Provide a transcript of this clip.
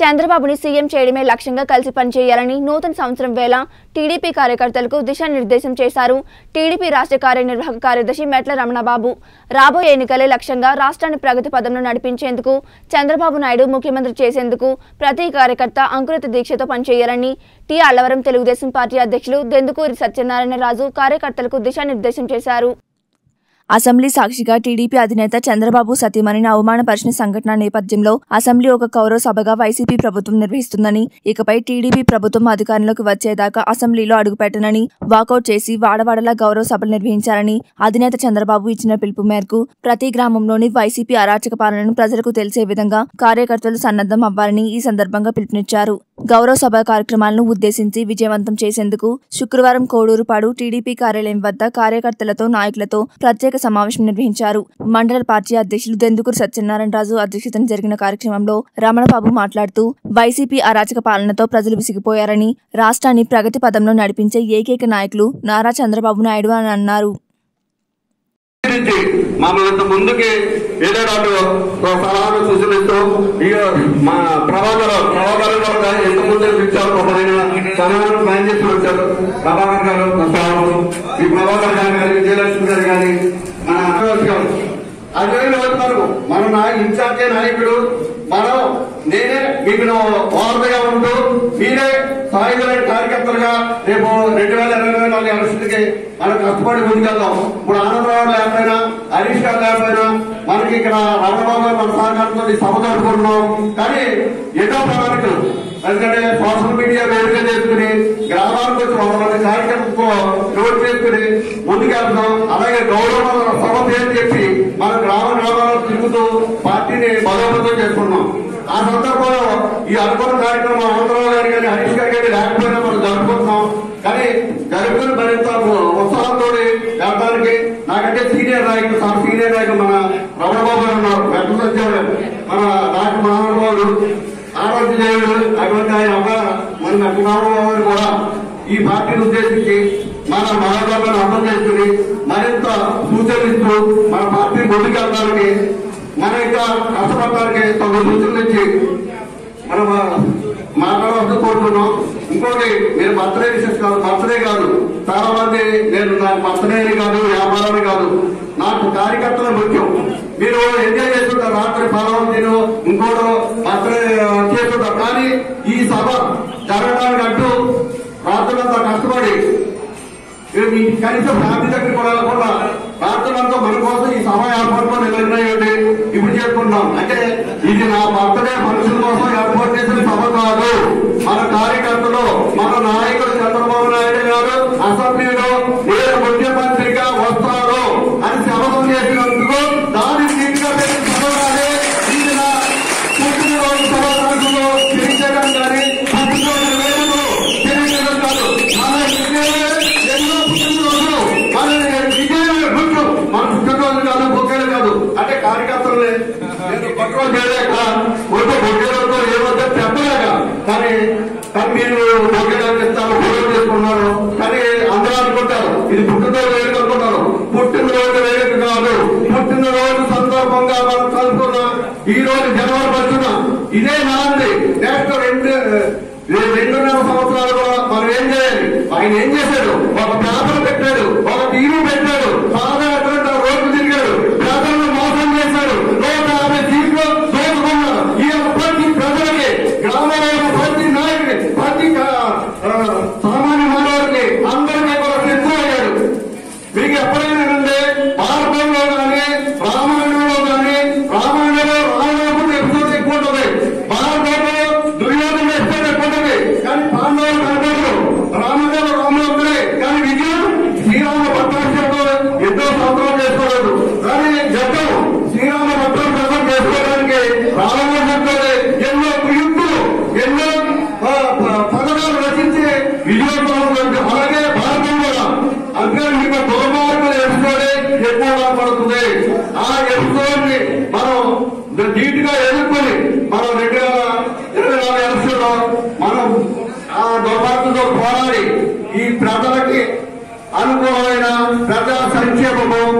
చంద్రబాబుని సీఎం చేయడమే లక్ష్యంగా కలిసి పనిచేయాలని నూతన సంవత్సరం వేళ టీడీపీ కార్యకర్తలకు దిశానిర్దేశం చేశారు టీడీపీ రాష్ట్ర కార్యనిర్వాహక కార్యదర్శి మెట్ల రమణబాబు రాబోయే ఎన్నికలే లక్ష్యంగా రాష్ట్రాన్ని ప్రగతి పదంలో నడిపించేందుకు చంద్రబాబు నాయుడు ముఖ్యమంత్రి చేసేందుకు ప్రతి కార్యకర్త అంకురిత దీక్షతో పనిచేయాలని టి అల్లవరం తెలుగుదేశం పార్టీ అధ్యక్షులు దెందుకూరి సత్యనారాయణ రాజు కార్యకర్తలకు దిశానిర్దేశం చేశారు అసెంబ్లీ సాక్షిగా టీడీపీ అధినేత చంద్రబాబు సతీమణిని అవమానపరిచిన సంఘటన నేపథ్యంలో అసెంబ్లీ ఒక కౌరవ సభగా వైసీపీ ప్రభుత్వం నిర్వహిస్తుందని ఇకపై టీడీపీ ప్రభుత్వం అధికారంలోకి వచ్చేదాకా అసెంబ్లీలో అడుగుపెట్టనని వాకౌట్ చేసి వాడవాడలా గౌరవ సభలు నిర్వహించాలని అధినేత చంద్రబాబు ఇచ్చిన పిలుపు మేరకు ప్రతి గ్రామంలోని వైసీపీ అరాచక పాలనను ప్రజలకు తెలిసే విధంగా కార్యకర్తలు సన్నద్ధం అవ్వాలని ఈ సందర్భంగా పిలుపునిచ్చారు గౌరవ సభ కార్యక్రమాలను ఉద్దేశించి విజయవంతం చేసేందుకు శుక్రవారం కోడూరుపాడు టీడీపీ కార్యాలయం వద్ద కార్యకర్తలతో నాయకులతో ప్రత్యేక సమావేశం నిర్వహించారు మండల పార్టీ అధ్యక్షులు దెందుకూరు సత్యనారాయణ రాజు అధ్యక్షతన జరిగిన కార్యక్రమంలో రమణబాబు మాట్లాడుతూ వైసీపీ అరాచక పాలనతో ప్రజలు విసిగిపోయారని రాష్ట్రాన్ని ప్రగతి పదంలో నడిపించే ఏకైక నాయకులు నారా చంద్రబాబు నాయుడు అని అన్నారు నుంచి మమ్మల్ని ఇంత ముందుకి ఏదేదాటు సలహాలు సూచనలు ఇక మా ప్రభాకర్ ప్రభాకర్ గారు కూడా ఎంత ముందు ఇచ్చారు ఒక సలహాలు ప్లాన్ చేసి వచ్చారు ప్రభాకర్ గారు సలహాలు ఈ ప్రభాకర్ గారు కానీ విజయలక్ష్మి గారు కానీ మన అన్నవాసి గారు అదే వస్తున్నారు మన నా ఇన్ఛార్జే నాయకుడు మనం నేనే మీకు వారధిగా ఉంటూ మీరే సాయుధమైన కార్యకర్తలుగా రేపు రెండు వేల ఇరవై నాలుగు ఎలక్షన్కి మనం కష్టపడి ముందుకెళ్దాం ఇప్పుడు ఆనందరావు లేకపోయినా హరీష్ గారు లేకపోయినా మనకి ఇక్కడ రమణబాబు గారు మన సహకారంతో ఈ సభ జరుపుకుంటున్నాం కానీ ఎన్నో ప్రణాళికలు ఎందుకంటే సోషల్ మీడియా వేదిక చేసుకుని గ్రామాలకు వచ్చి వంద మంది కార్యకర్తలతో నోట్ చేసుకుని ముందుకెళ్తాం అలాగే గౌరవ సభ పేరు చెప్పి మన గ్రామ గ్రామాల్లో తిరుగుతూ పార్టీని బలోపేతం చేసుకున్నాం ఆ సందర్భంలో ఈ అనుకున్న కార్యక్రమం ఆంధ్రరావు గారి కానీ హరీష్ గారి కానీ లేకపోయినా మనం జరుపుకుంటున్నాం కానీ జరుపుకుని మరింత ఉత్సాహంతో వెళ్ళడానికి నాకంటే సీనియర్ నాయకుడు చాలా సీనియర్ నాయకుడు మన రమణబాబు గారు ఉన్నారు వెంట సత్యం మన డాక్టర్ మహానుభావుడు ఆరోగ్యదేవుడు అటువంటి ఆయన ఒక మన నరసింహారావు గారు కూడా ఈ పార్టీని ఉద్దేశించి మన మహారాజాలను అర్థం చేసుకుని మరింత సూచనలు ఇస్తూ మన పార్టీని ముందుకెళ్ళడానికి మన ఇంకా కష్టపడడానికి తొమ్మిది సూచనలు ఇచ్చి మనం మాట్లాడవలసి కోరుతున్నాం ఇంకోటి మీరు బర్త్డే విషయం కాదు బర్త్డే కాదు చాలా మంది నేను నాకు బర్త్డే అని కాదు వ్యాపారాన్ని కాదు నాకు కార్యకర్తల ముఖ్యం మీరు ఎంజాయ్ చేస్తుంటారు రాత్రి పదవం తిను ఇంకోటో బర్త్డే చేస్తుంటారు కానీ ఈ సభ జరగడానికి అంటూ రాత్రులంతా కష్టపడి మీరు మీ కనీసం ఫ్యామిలీ దగ్గరికి కూడా వెళ్ళకుండా రాత్రులంతా మన కోసం ఈ సభ ఏర్పాటు నిర్ణయం ఏంటి ఇప్పుడు చేసుకుంటాం అంటే ఇది నా బర్త్డే ఫంక్షన్ కోసం ఏర్పాటు చేసిన సభ కాదు మన కార్యకర్తలు మన నాయకుడు చంద్రబాబు నాయుడు గారు అసెంబ్లీలో నేను ముఖ్యమంత్రిగా వస్తాను అని శపథం చేసినందుకు దాని తీరుగా పెట్టిన సభ కాదు ఇది నా పుట్టినరోజు సభలో తెలియజేయడం కానీ పుట్టినరోజు వేడుకలు తెలియజేయడం కాదు మన విజయమే ఎన్నో పుట్టినరోజులు మన విజయమే ముఖ్యం మన పుట్టినరోజు కాదు బొగ్గలు కాదు అంటే కార్యకర్తలే నేను కంట్రోల్ చేయలేక ఒక బొగ్గలతో ఏమంటే చెప్పలేక కానీ కానీ మీరు బొగ్గలు ఇస్తారు ఫోటో చేసుకున్నారు కానీ అందరూ అనుకుంటారు ఇది పుట్టినరోజు వేడుక అనుకుంటారు పుట్టినరోజు వేడుక కాదు పుట్టినరోజు సందర్భంగా మనం కలుపుకున్న ఈ రోజు జనవరి పచ్చున ఇదే నాంది నెక్స్ట్ రెండు రెండున్నర సంవత్సరాలు కూడా మనం ఏం చేయాలి ఆయన ఏం చేశాడు ఒక పేపర్ పెట్టాడు ఒక టీవీ పెట్టాడు పాదయాత్ర రోడ్డు తిరిగాడు ప్రజలను మోసం చేశాడు నూట యాభై సీట్లు దోచుకున్నాడు ఈ యొక్క ప్రతి ప్రజలకి గ్రామంలో ఉన్న ప్రతి నాయకుడి ప్రతి కా- ఆ, సామాన్య మానవుడికి అందరికీ కూడా శత్రువు అయ్యాడు మీకు ఎప్పుడైనా ఉంటే భారతంలో కానీ రామాయణంలో కానీ రామాయణంలో రామాయణం ఎపిసోడ్ ఎక్కువ ఉంటుంది భారతంలో దుర్యోధన ఎపిసోడ్ ఎక్కువ ఉంటుంది కానీ పాండవులు కనపడరు రామదేవ రాములు ఒక్కరే కానీ విజయం శ్రీరామ పట్టాభిషేకంలో ఎంతో సంవత్సరాలు చేసుకోలేదు కానీ యుద్ధం శ్రీరామ పట్టాభిషేకం చేసుకోవడానికి రామదేవుడు ఎన్నో యుద్ధులు ఎన్నో ఆ, ప- పథకాలు రచించి విజయోత్సవం అలాగే భారతం కూడా అందుకని మీకు దుర్మార్గుల ఎపిసోడే ఎక్కువగా పడుతుంది ఆ ఎపిసోడ్ ని మనం నీట్ గా ఎదుర్కొని మనం రెండు వేల ఇరవై నాలుగు ఎలక్షన్ లో మనం ఆ దుర్మార్గులతో పోరాడి ఈ ప్రజలకి అనుకూలమైన ప్రజా సంక్షేమము